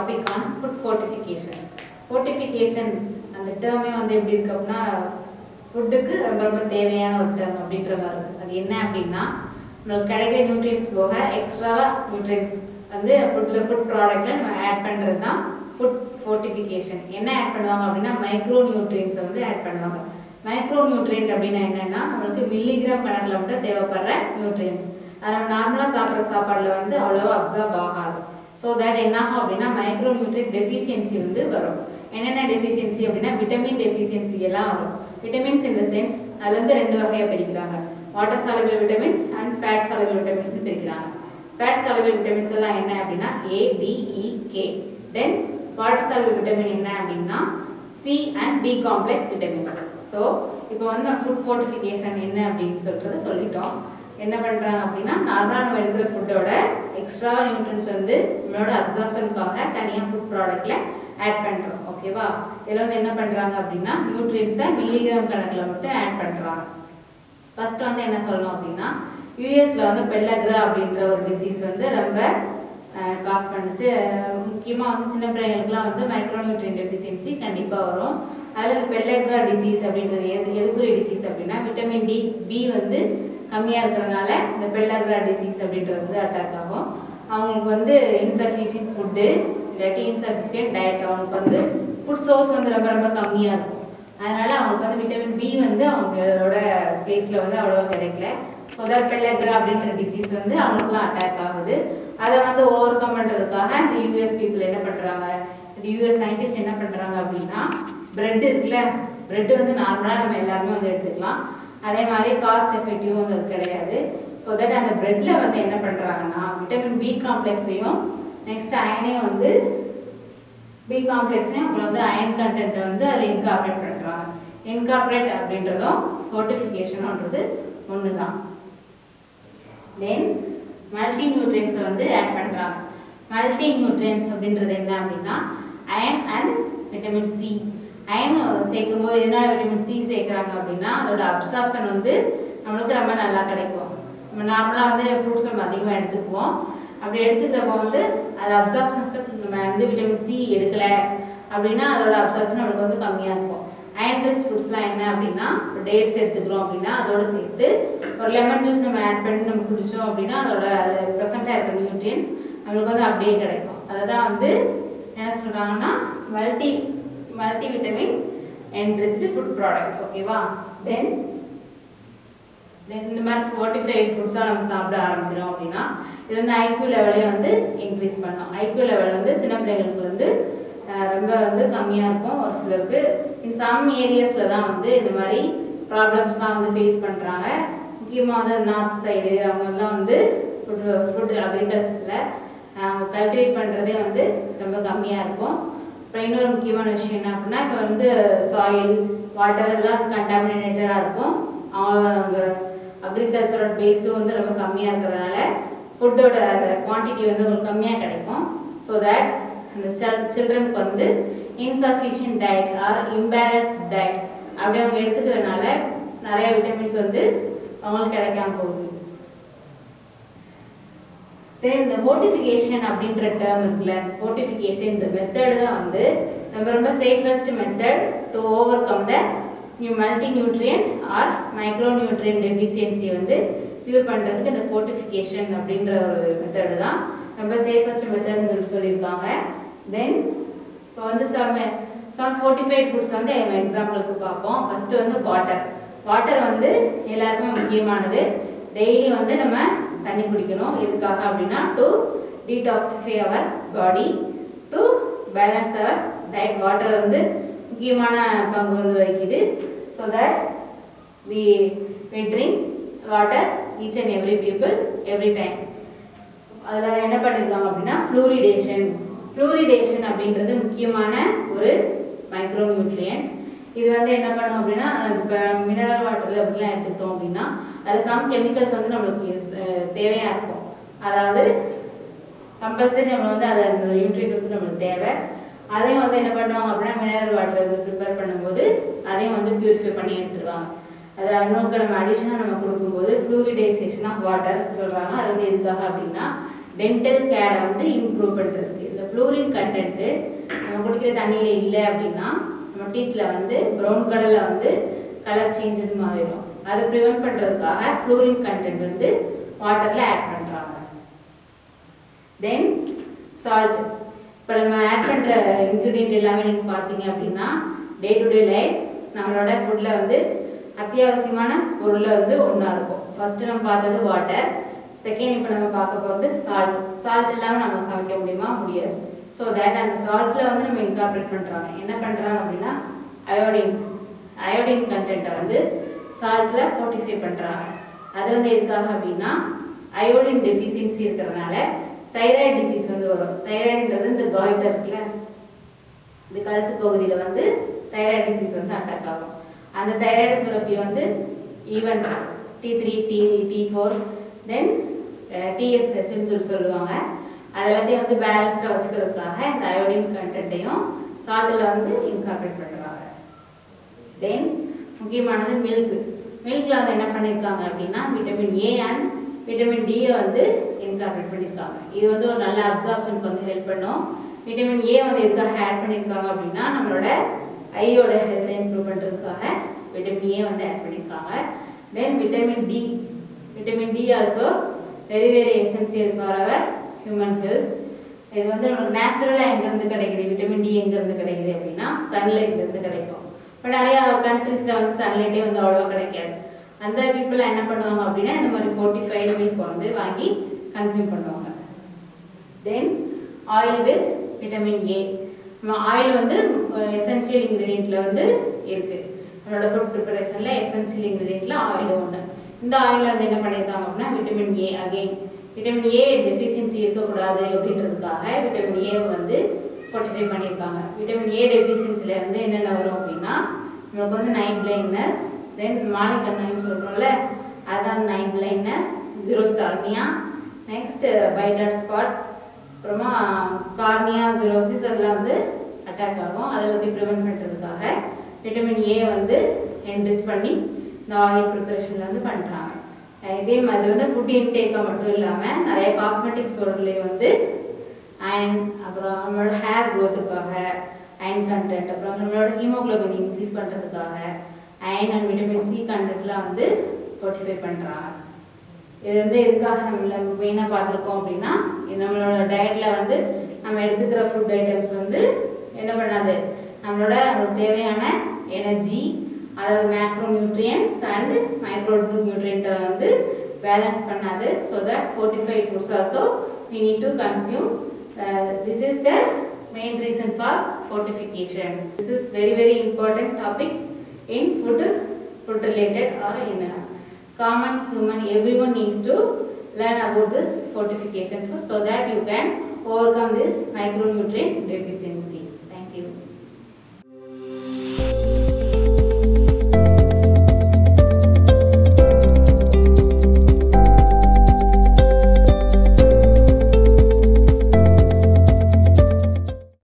topic on food fortification fortification அந்த டேர்மே வந்து எப்படி இருக்கு அப்படின்னா ஃபுட்டுக்கு ரொம்ப ரொம்ப தேவையான ஒரு டேர்ம் அப்படின்ற மாதிரி இருக்குது அது என்ன அப்படின்னா நம்மளுக்கு கிடைக்கிற நியூட்ரியன்ஸ் போக எக்ஸ்ட்ராவாக நியூட்ரியன்ஸ் வந்து ஃபுட்டில் ஃபுட் ப்ராடக்ட்டில் நம்ம ஆட் பண்ணுறது தான் ஃபுட் ஃபோர்ட்டிஃபிகேஷன் என்ன ஆட் பண்ணுவாங்க அப்படின்னா மைக்ரோ நியூட்ரியன்ஸை வந்து ஆட் பண்ணுவாங்க மைக்ரோ நியூட்ரியன்ட் அப்படின்னா என்னென்னா நம்மளுக்கு மில்லிகிராம் கணக்கில் மட்டும் தேவைப்படுற நியூட்ரியன்ஸ் அது நம்ம நார்மலாக சாப்பிட்ற சாப்பாடில் வந்து அவ்வளோவா அப்சர்வ் ஆகாது ஸோ தட் என்ன ஆகும் அப்படின்னா மைக்ரோ நியூட்ரியன் டெஃபிஷியன்சி வந்து வரும் என்னென்ன டெஃபிஷியன்சி அப்படின்னா விட்டமின் டெஃபிஷியன்சி எல்லாம் வரும் விட்டமின்ஸ் இந்த சென்ஸ் அதுல இருந்து ரெண்டு வகையாக பிரிக்கிறாங்க water soluble vitamins and fat soluble vitamins பிரிக்கிறாங்க ஃபேட் soluble விட்டமின்ஸ் எல்லாம் என்ன அப்படின்னா A D E K then water soluble vitamin என்ன அப்படின்னா C and B complex vitamins so இப்போ வந்து நம்ம ஃபுட் ஃபோர்ட்டிஃபிகேஷன் என்ன அப்படின்னு சொல்றது சொல்லிட்டோம் என்ன பண்ணுறாங்க அப்படின்னா நார்மலாக நம்ம எடுக்கிற ஃபுட்டோட எக்ஸ்ட்ரா நியூட்ரன்ஸ் வந்து நம்மளோட அப்சார்ப்ஷனுக்காக தனியாக ஃபுட் ப்ராடக்ட்டில் ஆட் பண்ணுறோம் ஓகேவா இதில் வந்து என்ன பண்ணுறாங்க அப்படின்னா நியூட்ரியன்ஸை மில்லிகிராம் கணக்கில் மட்டும் ஆட் பண்ணுறாங்க ஃபர்ஸ்ட் வந்து என்ன சொல்லணும் அப்படின்னா யூஎஸ்ல வந்து பெல்லக்ரா அப்படின்ற ஒரு டிசீஸ் வந்து ரொம்ப காஸ் பண்ணுச்சு முக்கியமாக வந்து சின்ன பிள்ளைங்களுக்குலாம் வந்து மைக்ரோநியூட்ரியன் டெஃபிஷியன்சி கண்டிப்பாக வரும் அதில் இந்த பெல்லக்ரா டிசீஸ் அப்படின்றது எது எதுக்குரிய டிசீஸ் அப்படின்னா விட்டமின் டி பி வந்து கம்மியாக இருக்கிறனால இந்த பெல்லக்ரா டிசீஸ் அப்படின்றது வந்து அட்டாக் ஆகும் அவங்களுக்கு வந்து இன்சஃபிஷியன்ட் ஃபுட்டு இல்லாட்டி இன்சஃபிஷியன்ட் டயட் அவங்களுக்கு வந்து ஃபுட் சோர்ஸ் வந்து ரொம்ப ரொம்ப கம்மியாக இருக்கும் அதனால அவங்களுக்கு வந்து விட்டமின் பி வந்து அவங்களோட பிளேஸில் வந்து அவ்வளோவா கிடைக்கல ஸோ தட் பெல்லக்ரா அப்படின்ற டிசீஸ் வந்து அவங்களுக்குலாம் அட்டாக் ஆகுது அதை வந்து ஓவர் கம் பண்ணுறதுக்காக இந்த யூஎஸ் பீப்புள் என்ன பண்ணுறாங்க இந்த யூஎஸ் சயின்டிஸ்ட் என்ன பண்ணுறாங்க அப்படின்னா பிரெட் இருக்குல்ல பிரெட் வந்து நார்மலாக நம்ம எல்லாருமே வந்து எடுத்துக்கலாம் அதே மாதிரி காஸ்ட் எஃபெக்டிவ் வந்து அது கிடையாது ஸோ தட் அந்த பிரெட்டில் வந்து என்ன பண்ணுறாங்கன்னா விட்டமின் பி காம்ப்ளெக்ஸையும் நெக்ஸ்ட் அயனையும் வந்து பி காம்ப்ளெக்ஸையும் அப்புறம் வந்து அயன் கண்டென்ட்டை வந்து அதில் இன்கார்பரேட் பண்ணுறாங்க இன்கார்பரேட் அப்படின்றதும் ஃபோர்ட்டிஃபிகேஷனுன்றது ஒன்று தான் தென் மல்டி நியூட்ரியன்ஸை வந்து ஆட் பண்ணுறாங்க மல்டி நியூட்ரியன்ஸ் அப்படின்றது என்ன அப்படின்னா iron and vitamin C iron சேர்க்கும் போது எதனால விட்டமின் சி சேர்க்குறாங்க அப்படின்னா அதோட அப்சார்ப்ஷன் வந்து நம்மளுக்கு ரொம்ப நல்லா கிடைக்கும் நம்ம நார்மலாக வந்து ஃப்ரூட்ஸ் நம்ம அதிகமாக எடுத்துக்குவோம் அப்படி எடுத்துக்கிறப்போ வந்து அது அப்சார்ப்ஷன் நம்ம வந்து விட்டமின் சி எடுக்கல அப்படின்னா அதோட அப்சார்ப்ஷன் நம்மளுக்கு வந்து கம்மியாக இருக்கும் அயன் ரிச் ஃபுட்ஸ்லாம் என்ன அப்படின்னா டேட்ஸ் எடுத்துக்கிறோம் அப்படின்னா அதோட சேர்த்து ஒரு லெமன் ஜூஸ் நம்ம ஆட் பண்ணி நம்ம குடிச்சோம் அப்படின்னா அதோட ப்ரெசண்ட்டாக இருக்கிற நியூட்ரியன்ஸ் நம்மளுக்கு வந்து அப்படியே கிடைக்கும் அதை தான் வந்து என்ன சொல்கிறாங்கன்னா multi multi vitamin enriched food product ஓகேவா தென் தென் இந்த மாதிரி ஃபோர்ட்டி ஃபைவ் ஃபுட்ஸாக நம்ம சாப்பிட ஆரம்பிக்கிறோம் அப்படின்னா இது வந்து ஐக்யூ லெவலே வந்து இன்க்ரீஸ் பண்ணும் ஐக்யூ லெவல் வந்து சின்ன பிள்ளைங்களுக்கு வந்து அஹ், ரொம்ப வந்து கம்மியாக இருக்கும் ஒரு சிலருக்கு இன் சம் ஏரியாஸில் தான் வந்து இந்த மாதிரி ப்ராப்ளம்ஸ்லாம் வந்து ஃபேஸ் பண்ணுறாங்க முக்கியமாக வந்து நார்த் சைடு அவங்கெல்லாம் வந்து ஃபுட் ஃபுட் அக்ரிகல்ச்சரில் அவங்க கல்டிவேட் பண்ணுறதே வந்து ரொம்ப கம்மியாக இருக்கும் அப்புறம் இன்னொரு முக்கியமான விஷயம் என்ன அப்படின்னா இப்போ வந்து சாயில் வாட்டர் எல்லாம் கண்டாமினேட்டடாக இருக்கும் அவங்க அக்ரிகல்ச்சரோட பேஸும் வந்து ரொம்ப கம்மியாக இருக்கிறதுனால ஃபுட்டோட குவான்டிட்டி வந்து உங்களுக்கு கம்மியாக கிடைக்கும் ஸோ தட் அந்த சில்ட்ரனுக்கு வந்து insufficient diet or imbalance diet அப்படி அவங்க எடுத்துக்கிறதுனால நிறைய விட்டமின்ஸ் வந்து அவங்களுக்கு கிடைக்காம போகுது தென் இந்த ஃபோர்ட்டிஃபிகேஷன் அப்படின்ற டேர்ம் இருக்குல்ல ஃபோர்ட்டிஃபிகேஷன் இந்த மெத்தட் தான் வந்து ரொம்ப ரொம்ப safest method to overcome the multi nutrient or micro nutrient deficiency வந்து க்யூர் பண்ணுறதுக்கு இந்த ஃபோர்ட்டிஃபிகேஷன் அப்படின்ற ஒரு மெத்தடு தான் ரொம்ப சேஃபஸ்ட் மெத்தட்னு சொல்லி சொல்லியிருக்காங்க தென் இப்போ வந்து சம் சம் ஃபோர்ட்டிஃபைட் ஃபுட்ஸ் வந்து எக்ஸாம்பிளுக்கு பார்ப்போம் ஃபஸ்ட்டு வந்து வாட்டர் வாட்டர் வந்து எல்லாருக்குமே முக்கியமானது டெய்லி வந்து நம்ம தண்ணி குடிக்கணும் எதுக்காக அப்படின்னா to detoxify our body to balance our diet water வந்து முக்கியமான பங்கு வந்து வகிக்குது so that we we drink water each and every people every time அதில் என்ன பண்ணியிருக்காங்க அப்படின்னா ஃப்ளூரிடேஷன் ஃப்ளூரிடேஷன் அப்படின்றது முக்கியமான ஒரு மைக்ரோ நியூட்ரியன்ட் இது வந்து என்ன பண்ணும் அப்படின்னா இப்போ மினரல் வாட்டரில் அப்படிலாம் எடுத்துக்கிட்டோம் அப்படின்னா அதில் சம் கெமிக்கல்ஸ் வந்து நம்மளுக்கு அஹ், தேவையா இருக்கும் அதாவது கம்பல்சரி நம்ம வந்து அதை அந்த நியூட்ரியன்ட் வந்து நம்மளுக்கு தேவை அதையும் வந்து என்ன பண்ணுவாங்க அப்படின்னா மினரல் வாட்டர் வந்து ப்ரிப்பேர் பண்ணும்போது அதையும் வந்து பியூரிஃபை பண்ணி எடுத்துருவாங்க அது இன்னொரு நம்ம அடிஷனாக நம்ம கொடுக்கும்போது ஃப்ளூரிடைசேஷன் ஆஃப் வாட்டர் சொல்கிறாங்க அது வந்து எதுக்காக அப்படின்னா டென்டல் கேரை வந்து இம்ப்ரூவ் பண்ணுறதுக்கு இந்த ஃப்ளூரின் கண்டென்ட்டு நம்ம குடிக்கிற தண்ணியில் இல்லை அப்படின்னா நம்ம டீத்தில் வந்து ப்ரௌன் கலரில் வந்து கலர் சேஞ்ச் இது மாறிடும் அதை ப்ரிவென்ட் பண்ணுறதுக்காக ஃப்ளூரின் கண்டென்ட் வந்து வாட்டரில் ஆட் பண்ணுறாங்க தென் சால்ட் இப்போ நம்ம ஆட் பண்ணுற இன்க்ரீடியன்ட் எல்லாமே நீங்கள் பார்த்தீங்க அப்படின்னா டே டு டே லைஃப் நம்மளோட ஃபுட்டில் வந்து அத்தியாவசியமான பொருளில் வந்து ஒன்றா இருக்கும் ஃபஸ்ட்டு நம்ம பார்த்தது வாட்டர் செகண்ட் இப்போ நம்ம பார்க்க போகிறது சால்ட் சால்ட் இல்லாமல் நம்ம சமைக்க முடியுமா முடியாது ஸோ தேட் அந்த சால்ட்டில் வந்து நம்ம இன்கார்பரேட் பண்ணுறாங்க என்ன பண்ணுறாங்க அப்படின்னா அயோடின் அயோடின் கண்டென்ட்டை வந்து சால்ட்டில் ஃபோர்ட்டிஃபை பண்ணுறாங்க அது வந்து எதுக்காக அப்படின்னா அயோடின் டெஃபிஷியன்சி இருக்கிறதுனால தைராய்டு டிசீஸ் வந்து வரும் தைராய்டுன்றது இந்த காய்டர் இருக்குல்ல இந்த கழுத்து பகுதியில் வந்து தைராய்டு டிசீஸ் வந்து அட்டாக் ஆகும் அந்த தைராய்டு சுரப்பியை வந்து even T three T T four then டிஎஸ்ஹெச்னு சொல்லி சொல்லுவாங்க அது எல்லாத்தையும் வந்து பேலன்ஸ்டாக வச்சுக்கிறதுக்காக இந்த அயோடின் கண்டென்ட்டையும் சால்ட்டில் வந்து இன்கார்பரேட் பண்ணுறாங்க தென் முக்கியமானது மில்க் மில்கில் வந்து என்ன பண்ணியிருக்காங்க அப்படின்னா விட்டமின் ஏ அண்ட் விட்டமின் டியை வந்து இன்கார்பரேட் பண்ணியிருக்காங்க இது வந்து ஒரு நல்ல அப்சார்ப்ஷனுக்கு வந்து ஹெல்ப் பண்ணும் விட்டமின் ஏ வந்து எதுக்காக ஆட் பண்ணியிருக்காங்க அப்படின்னா நம்மளோட ஐயோட ஹெல்த்தை இம்ப்ரூவ் பண்ணுறதுக்காக விட்டமின் ஏ வந்து ஆட் பண்ணியிருக்காங்க then vitamin D vitamin D also very very essential for our human health இது வந்து நமக்கு நேச்சுரலாக எங்கேருந்து கிடைக்குது விட்டமின் டி எங்கேருந்து கிடைக்குது அப்படின்னா சன்லைட்லேருந்து கிடைக்கும் இப்போ நிறையா கண்ட்ரீஸில் வந்து சன்லைட்டே வந்து அவ்வளோவா கிடைக்காது அந்த பீப்புள் என்ன பண்ணுவாங்க அப்படின்னா இந்த மாதிரி ஃபோர்ட்டிஃபைடு மில்க் வந்து வாங்கி கன்சியூம் பண்ணுவாங்க then oil with vitamin A நம்ம ஆயில் வந்து எசென்சியல் இன்க்ரீடியண்ட்ல வந்து இருக்கு நம்மளோட ஃபுட் ப்ரிப்பரேஷனில் எசென்சியல் இன்க்ரீடியண்ட்ல ஆயில் ஒன்று இந்த ஆயிலில் வந்து என்ன பண்ணியிருக்காங்க அப்படின்னா vitamin A again vitamin A deficiency இருக்கக்கூடாது அப்படின்றதுக்காக விட்டமின் ஏ வந்து ஃபோர்ட்டிஃபை பண்ணியிருக்காங்க விட்டமின் ஏ டெஃபிஷியன்சியில் வந்து என்னென்ன வரும் அப்படின்னா நம்மளுக்கு வந்து நைட் பிளைண்ட்னஸ் தென் மாலைக்கண்ணுன்னு சொல்கிறோம்ல அதான் night blindness xerophthalmia next Bitot spot அப்புறமா கார்னியா ஜீரோசிஸ் அதெல்லாம் வந்து அட்டாக் ஆகும் அதை வந்து ப்ரிவென்ட் பண்ணுறதுக்காக விட்டமின் ஏ வந்து என்ரிச் பண்ணி இந்த ஆயில் ப்ரிப்பரேஷனில் வந்து பண்ணுறாங்க இதே மாதிரி வந்து ஃபுட் இன்டேக்காக மட்டும் இல்லாமல் நிறைய காஸ்மெட்டிக்ஸ் பொருள்லேயும் வந்து அயன் அப்புறம் நம்மளோட ஹேர் க்ரோத்துக்காக அயன் கண்டென்ட் அப்புறம் நம்மளோட ஹீமோக்ளோபின் இன்க்ரீஸ் பண்ணுறதுக்காக அயன் அண்ட் விட்டமின் சி கண்டென்ட்லாம் வந்து ஃபோர்ட்டிஃபை பண்ணுறாங்க இது வந்து எதுக்காக நம்மள மெயினாக பார்த்துருக்கோம் அப்படின்னா இது நம்மளோட டயட்டில் வந்து நம்ம எடுத்துக்கிற ஃபுட் ஐட்டம்ஸ் வந்து என்ன பண்ணாது நம்மளோட நமக்கு தேவையான எனர்ஜி அதாவது மேக்ரோ நியூட்ரியன்ஸ் அண்ட் மைக்ரோ நியூட்ரியண்ட்டை வந்து பேலன்ஸ் பண்ணாது so that fortified foods also we need to consume uh, this is the main reason for fortification this is very very important topic in food food related or in uh, common human everyone needs to learn about this fortification food so that you can overcome this micronutrient deficiency